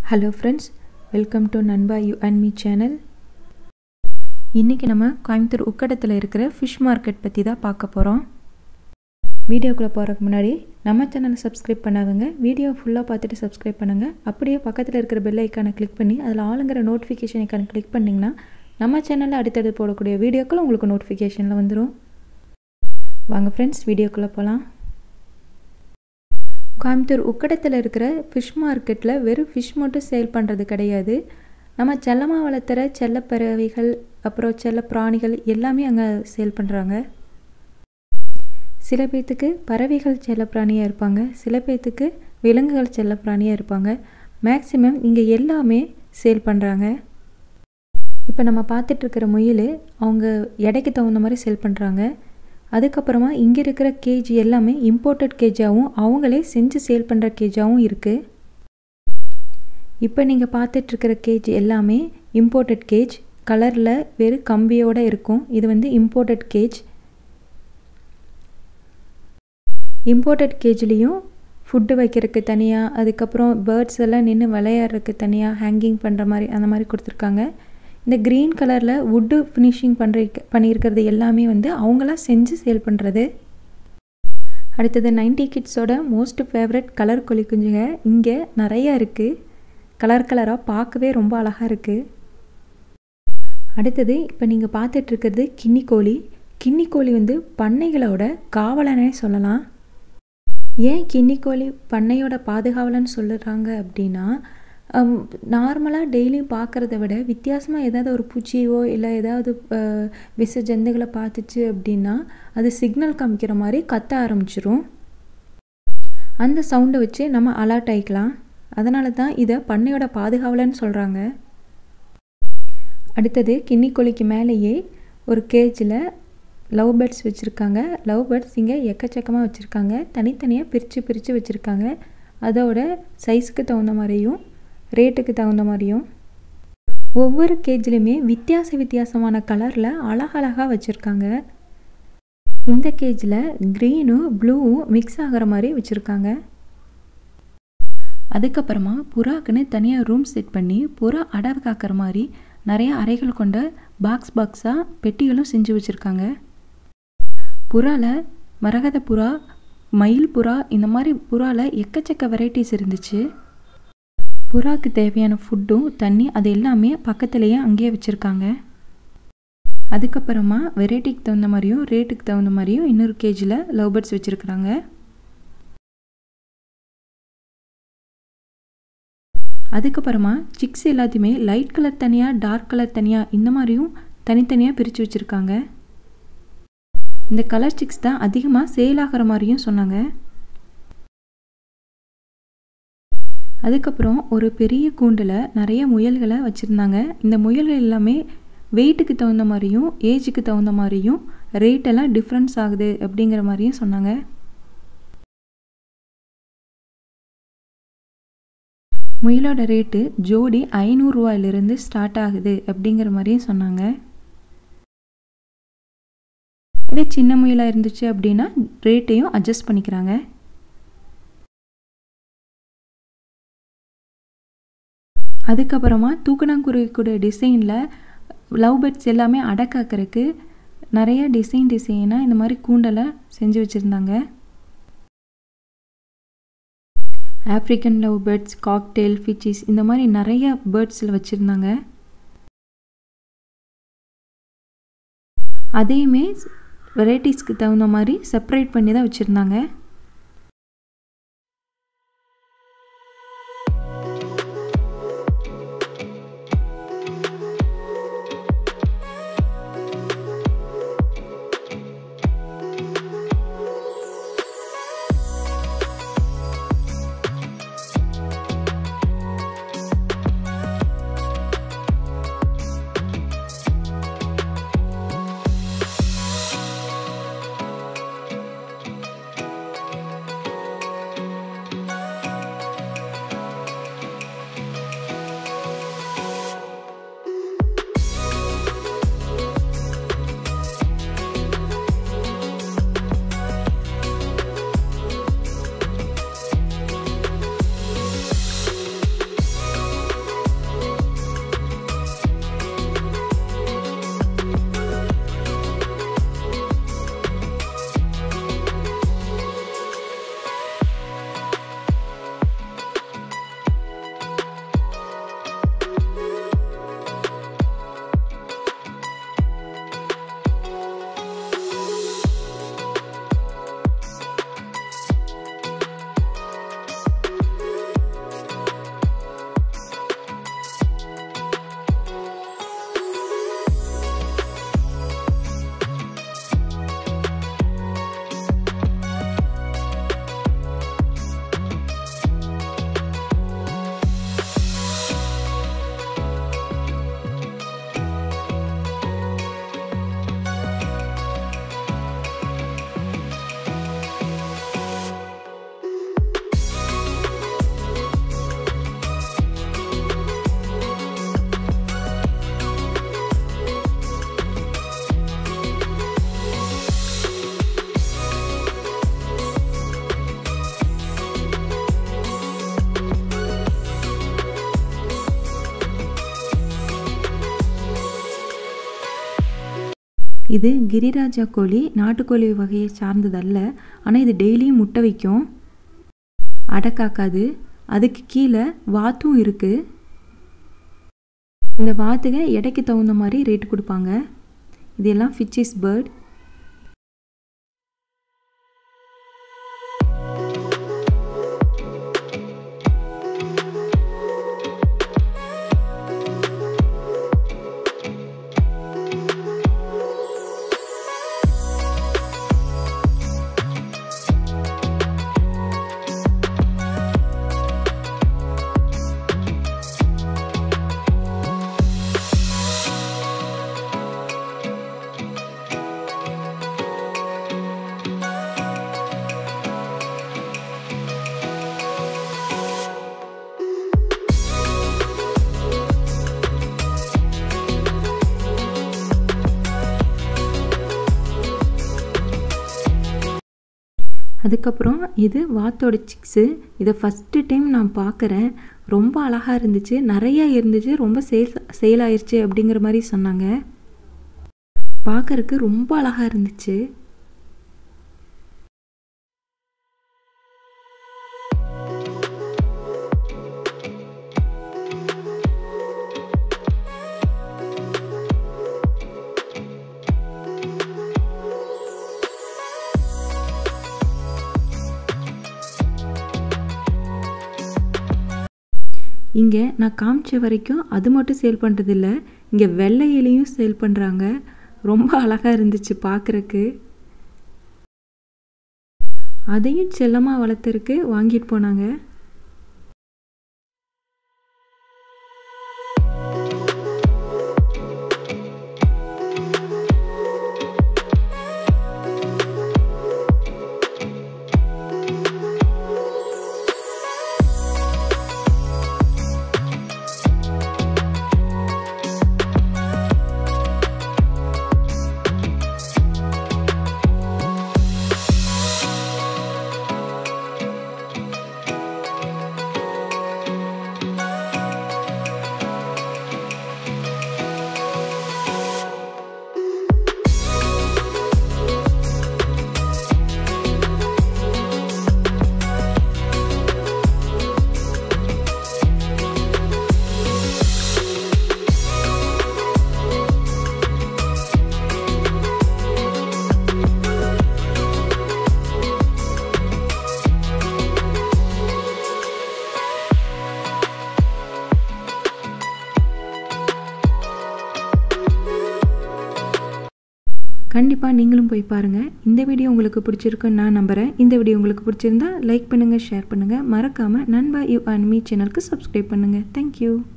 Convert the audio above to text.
hello friends welcome to Nanba you and me channel இன்றைக்கி நம்ம கோயம்புத்தூர் உக்கடத்தில் இருக்கிற ஃபிஷ் மார்க்கெட் பற்றி தான் பார்க்க போகிறோம் வீடியோக்குள்ளே போகிறதுக்கு முன்னாடி நம்ம சேனலை சப்ஸ்கிரைப் பண்ணாதவங்க வீடியோ ஃபுல்லாக பார்த்துட்டு சப்ஸ்கிரைப் பண்ணுங்கள் அப்படியே பக்கத்தில் இருக்கிற பெல் ஐக்கானை கிளிக் பண்ணி அதில் ஆளுங்கிற நோட்டிஃபிகேஷன் ஐக்கானை கிளிக் பண்ணிங்கன்னா நம்ம சேனலில் அடுத்தடுத்து போடக்கூடிய வீடியோக்கள் உங்களுக்கு நோட்டிஃபிகேஷனில் வந்துடும் வாங்க ஃப்ரெண்ட்ஸ் வீடியோக்குள்ளே போகலாம் கோயம்புத்தூர் உக்கடத்தில் இருக்கிற ஃபிஷ் மார்க்கெட்டில் வெறும் ஃபிஷ் மட்டும் சேல் பண்ணுறது கிடையாது நம்ம செல்லமாக வளர்த்துற செல்லப்பறவைகள் அப்புறம் செல்ல பிராணிகள் எல்லாமே அங்கே சேல் பண்ணுறாங்க சில பேர்த்துக்கு பறவைகள் செல்லப்பிராணியாக இருப்பாங்க சில பேர்த்துக்கு விலங்குகள் செல்லப்பிராணியாக இருப்பாங்க மேக்ஸிமம் இங்கே எல்லாமே சேல் பண்ணுறாங்க இப்போ நம்ம பார்த்துட்ருக்கிற முயல் அவங்க எடைக்கு தகுந்த மாதிரி சேல் பண்ணுறாங்க அதுக்கப்புறமா இங்கே இருக்கிற கேஜ் எல்லாமே இம்போர்ட்டட் கேஜாகவும் அவங்களே செஞ்சு சேல் பண்ணுற கேஜாகவும் இருக்குது இப்போ நீங்கள் பார்த்துட்ருக்கிற கேஜ் எல்லாமே இம்போர்ட்டட் கேஜ் கலரில் வெறும் கம்பியோடு இருக்கும் இது வந்து இம்போர்ட்டட் கேஜ் இம்போர்ட்டட் கேஜ்லேயும் ஃபுட்டு வைக்கிறதுக்கு தனியாக அதுக்கப்புறம் பேர்ட்ஸ் எல்லாம் நின்று விளையாடுறதுக்கு தனியாக ஹேங்கிங் பண்ணுற மாதிரி அந்த மாதிரி கொடுத்துருக்காங்க இந்த க்ரீன் கலரில் வுட்டு ஃபினிஷிங் பண்ணுற பண்ணியிருக்கிறது எல்லாமே வந்து அவங்களாம் செஞ்சு சேல் பண்ணுறது அடுத்தது நைன்டி கிட்ஸோட மோஸ்ட் ஃபேவரட் கலர் கொலி குஞ்சுங்க இங்கே நிறையா இருக்குது கலர் கலராக பார்க்கவே ரொம்ப அழகாக இருக்குது அடுத்தது இப்போ நீங்கள் பார்த்துட்ருக்கிறது கின்னி கோழி கின்னி கோழி வந்து பண்ணைகளோட காவலனே சொல்லலாம் ஏன் கின்னி கோழி பண்ணையோட பாதுகாவலன்னு சொல்லுறாங்க அப்படின்னா நார்மலாக டெய்லியும் பார்க்குறத விட வித்தியாசமாக ஏதாவது ஒரு பூச்சியோ இல்லை ஏதாவது விஷ ஜந்துகளை பார்த்துச்சு அப்படின்னா அது சிக்னல் காமிக்கிற மாதிரி கத்த ஆரம்பிச்சிரும் அந்த சவுண்டை வச்சு நம்ம அலர்ட் ஆகிக்கலாம் அதனால தான் இதை பண்ணையோட பாதுகாவலன்னு சொல்கிறாங்க அடுத்தது கின்னி கோழிக்கு மேலேயே ஒரு கேஜில் லவ் பேர்ட்ஸ் வச்சுருக்காங்க லவ் பேர்ட்ஸ் இங்கே எக்கச்சக்கமாக வச்சுருக்காங்க தனித்தனியாக பிரித்து பிரித்து வச்சுருக்காங்க அதோட சைஸுக்கு தகுந்த மாதிரியும் ரேட்டுக்கு தகுந்த மாதிரியும் ஒவ்வொரு கேஜ்லேயுமே வித்தியாச வித்தியாசமான கலரில் அழகழகாக வச்சுருக்காங்க இந்த கேஜில் க்ரீனும் ப்ளூவும் மிக்ஸ் ஆகிற மாதிரி வச்சுருக்காங்க அதுக்கப்புறமா புறாக்குன்னு தனியாக ரூம் செட் பண்ணி புறா அடவு காக்கிற மாதிரி நிறைய அறைகள் கொண்ட பாக்ஸ் பாக்ஸாக பெட்டிகளும் செஞ்சு வச்சுருக்காங்க புறாவில் மரகத புறா மயில் புறா இந்த மாதிரி புறாவில் எக்கச்சக்க வெரைட்டிஸ் இருந்துச்சு புறாக்கு தேவையான ஃபுட்டும் தண்ணி அது எல்லாமே பக்கத்துலேயே அங்கேயே வச்சுருக்காங்க அதுக்கப்புறமா வெரைட்டிக்கு தகுந்த மாதிரியும் ரேட்டுக்கு தகுந்த மாதிரியும் இன்னொரு கேஜில் லவ் பேர்ட்ஸ் வச்சுருக்குறாங்க அதுக்கப்புறமா சிக்ஸ் எல்லாத்தையுமே லைட் கலர் தனியாக டார்க் கலர் தனியாக இந்த மாதிரியும் தனித்தனியாக பிரித்து வச்சுருக்காங்க இந்த கலர் சிக்ஸ் தான் அதிகமாக சேல் ஆகிற மாதிரியும் சொன்னாங்க அதுக்கப்புறம் ஒரு பெரிய கூண்டில் நிறைய முயல்களை வச்சுருந்தாங்க இந்த முயல்கள் எல்லாமே வெயிட்டுக்கு தகுந்த மாதிரியும் ஏஜுக்கு தகுந்த மாதிரியும் ரேட்டெல்லாம் டிஃப்ரென்ஸ் ஆகுது அப்படிங்கிற மாதிரியும் சொன்னாங்க முயலோட ரேட்டு ஜோடி ஐநூறுரூவாயிலிருந்து ஸ்டார்ட் ஆகுது அப்படிங்கிற மாதிரியும் சொன்னாங்க இதே சின்ன முயலாக இருந்துச்சு அப்படின்னா ரேட்டையும் அட்ஜஸ்ட் பண்ணிக்கிறாங்க அதுக்கப்புறமா தூக்கணாங்குருவி கூட டிசைனில் லவ் பேர்ட்ஸ் எல்லாமே அடக்காக்கிறதுக்கு நிறைய டிசைன் டிசைனாக இந்த மாதிரி கூண்டலை செஞ்சு வச்சுருந்தாங்க African love birds cockatiel finches இந்த மாதிரி நிறைய பேர்ட்ஸில் வச்சுருந்தாங்க அதையுமே வெரைட்டிஸ்க்கு தகுந்த மாதிரி செப்பரேட் பண்ணி தான் வச்சுருந்தாங்க இது கிரிராஜா கோழி நாட்டுக்கோழி வகையை சார்ந்ததல்ல ஆனால் இது டெய்லியும் முட்டை வைக்கும் அடை காக்காது அதுக்கு கீழே வாத்தும் இருக்குது இந்த வாத்துக எடைக்கு தகுந்த மாதிரி ரேட்டு கொடுப்பாங்க இது எல்லாம் ஃபிச்சிஸ் பேர்ட் அதுக்கப்புறம் இது வாத்தோட சிக்ஸு இதை ஃபஸ்ட்டு டைம் நான் பார்க்குறேன் ரொம்ப அழகாக இருந்துச்சு நிறையா இருந்துச்சு ரொம்ப சேல் சேல் ஆயிடுச்சு அப்படிங்கிற மாதிரி சொன்னாங்க பார்க்கறக்கு ரொம்ப அழகாக இருந்துச்சு இங்கே நான் காமிச்ச வரைக்கும் அது மட்டும் சேல் பண்ணுறதில்ல இங்கே வெள்ளை எலியும் சேல் பண்ணுறாங்க ரொம்ப அழகாக இருந்துச்சு பார்க்குறக்கு அதையும் செல்லமாக வளர்த்துருக்கு வாங்கிட்டு போனாங்க கண்டிப்பாக நீங்களும் போய் பாருங்கள் இந்த வீடியோ உங்களுக்கு பிடிச்சிருக்குன்னு நான் நம்புகிறேன் இந்த வீடியோ உங்களுக்கு பிடிச்சிருந்தா லைக் பண்ணுங்கள் ஷேர் பண்ணுங்கள் மறக்காமல் நண்பா யூ அண்ட் மீ சேனலுக்கு சப்ஸ்கிரைப் பண்ணுங்கள் தேங்க்யூ